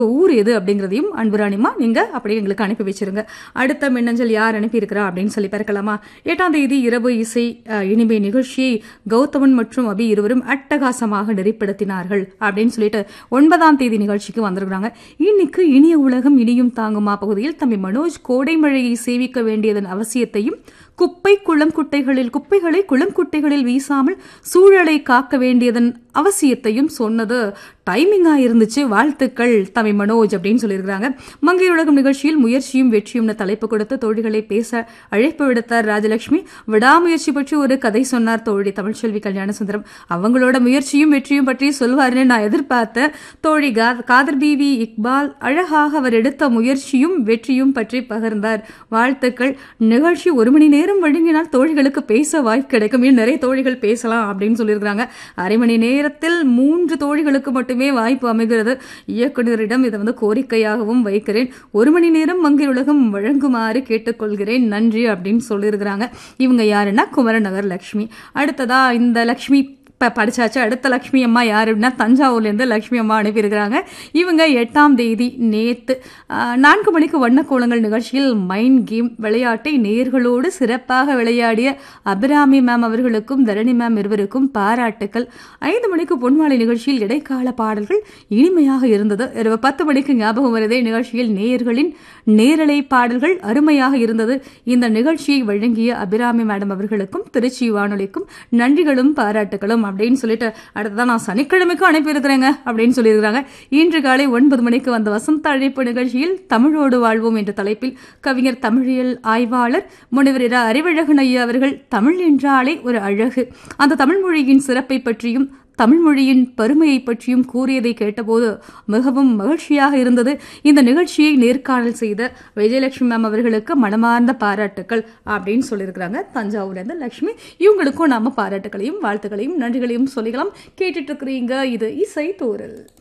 ஊர் எது அப்படிங்கிறதையும் அன்புராணிமா நீங்க அப்படியே எங்களுக்கு அனுப்பி வச்சிருங்க அடுத்த மின்னஞ்சல் யார் அனுப்பியிருக்கிறா அப்படின்னு சொல்லி பார்க்கலாமா எட்டாம் தேதி இரவு இசை அஹ், இனிமை நிகழ்ச்சியை கௌதமன் மற்றும் அபி இருவரும் அட்டகாசமாக நெறிப்படுத்தினார்கள் அப்படின்னு சொல்லிட்டு ஒன்பதாம் தேதி நிகழ்ச்சிக்கு வந்திருக்கிறாங்க இன்னைக்கு இனிய உலகம் இனியும் தாங்குமா பகுதியில் தம்பி மனோஜ் கோடை மழையை சேவிக்க வேண்டியதன் அவசியத்தையும் குப்பை குளம் குட்டைகளில் குப்பைகளை குளம் குட்டைகளில் வீசாமல் சூழலை காக்க வேண்டியதன் அவசியத்தையும் சொன்னது டைமிங்கா இருந்துச்சு வாழ்த்துக்கள் தம்பி மனோஜ் அப்படின்னு சொல்லியிருக்கிறாங்க மங்கை உலகம் நிகழ்ச்சியில் முயற்சியும் வெற்றியும்னு தலைப்பு கொடுத்து தோழிகளை பேச அழைப்பு விடுத்தார் ராஜலட்சுமி விடாமுயற்சி பற்றி ஒரு கதை சொன்னார் தோழி தமிழ்ச்செல்வி கல்யாணசுந்தரம் அவங்களோட முயற்சியும் வெற்றியும் பற்றி சொல்வாருன்னு நான் எதிர்பார்த்தேன் தோழி கா- காதர் பிவி இக்பால் அழகாக அவர் எடுத்த முயற்சியும் வெற்றியும் பற்றி பகிர்ந்தார் வாழ்த்துக்கள் நிகழ்ச்சி ஒரு மணி நேரம் வழங்கினால் தோழிகளுக்கு பேச வாய்ப்பு கிடைக்கும் இன்னும் நிறைய தோழிகள் பேசலாம் அப்படின்னு சொல்லியிருக்கிறாங்க அரை மணி நேரத்தில் மூன்று தோழிகளுக்கு மட்டுமே வாய்ப்பு அமைகிறது இயக்குனரிடம் இதை வந்து கோரிக்கையாகவும் வைக்கிறேன் ஒரு மணி நேரம் மங்கை உலகம் வழங்குமாறு கேட்டுக்கொள்கிறேன் நன்றி அப்படின்னு சொல்லியிருக்கிறாங்க இவங்க யாருன்னா குமரநகர் லக்ஷ்மி அடுத்ததா இந்த லக்ஷ்மி இப்போ படிச்சாச்சு அடுத்த லக்ஷ்மி அம்மா யார் அப்படின்னா தஞ்சாவூர்லேருந்து லக்ஷ்மி அம்மா அனுப்பியிருக்கிறாங்க இவங்க எட்டாம் தேதி நேத்து ஆஹ், நான்கு மணிக்கு வண்ணக்கோலங்கள் நிகழ்ச்சியில் மைண்ட் கேம் விளையாட்டை நேர்களோடு சிறப்பாக விளையாடிய அபிராமி மேம் அவர்களுக்கும் தரணி மேம் இருவருக்கும் பாராட்டுக்கள் ஐந்து மணிக்கு பொன்மாலை நிகழ்ச்சியில் இடைக்கால பாடல்கள் இனிமையாக இருந்தது இரவு பத்து மணிக்கு ஞாபகம் வருதே நிகழ்ச்சியில் நேயர்களின் நேரலை பாடல்கள் அருமையாக இருந்தது இந்த நிகழ்ச்சியை வழங்கிய அபிராமி மேடம் அவர்களுக்கும் திருச்சி வானொலிக்கும் நன்றிகளும் பாராட்டுகளும் அப்படின்னு சொல்லிட்டு அடுத்ததான் நான் சனிக்கிழமைக்கும் அனுப்பியிருக்கிறேங்க அப்படின்னு சொல்லியிருக்கிறாங்க இன்று காலை ஒன்பது மணிக்கு வந்த வசந்த அழைப்பு நிகழ்ச்சியில் தமிழோடு வாழ்வோம் என்ற தலைப்பில் கவிஞர் தமிழியல் ஆய்வாளர் முனைவர் இரா அறிவழகன் ஐயா அவர்கள் தமிழ் என்றாலே ஒரு அழகு அந்த தமிழ் மொழியின் சிறப்பை பற்றியும் தமிழ் மொழியின் பெருமையை பற்றியும் கூறியதை கேட்டபோது மிகவும் மகிழ்ச்சியாக இருந்தது இந்த நிகழ்ச்சியை நேர்காணல் செய்த விஜயலட்சுமி மேம் அவர்களுக்கு மனமார்ந்த பாராட்டுக்கள் அப்படின்னு சொல்லியிருக்கிறாங்க தஞ்சாவூர்லேருந்து லட்சுமி இவங்களுக்கும் நாம பாராட்டுகளையும் வாழ்த்துக்களையும் நன்றிகளையும் சொல்லிக்கலாம் கேட்டுட்டு இருக்கிறீங்க இது இசை தூரல்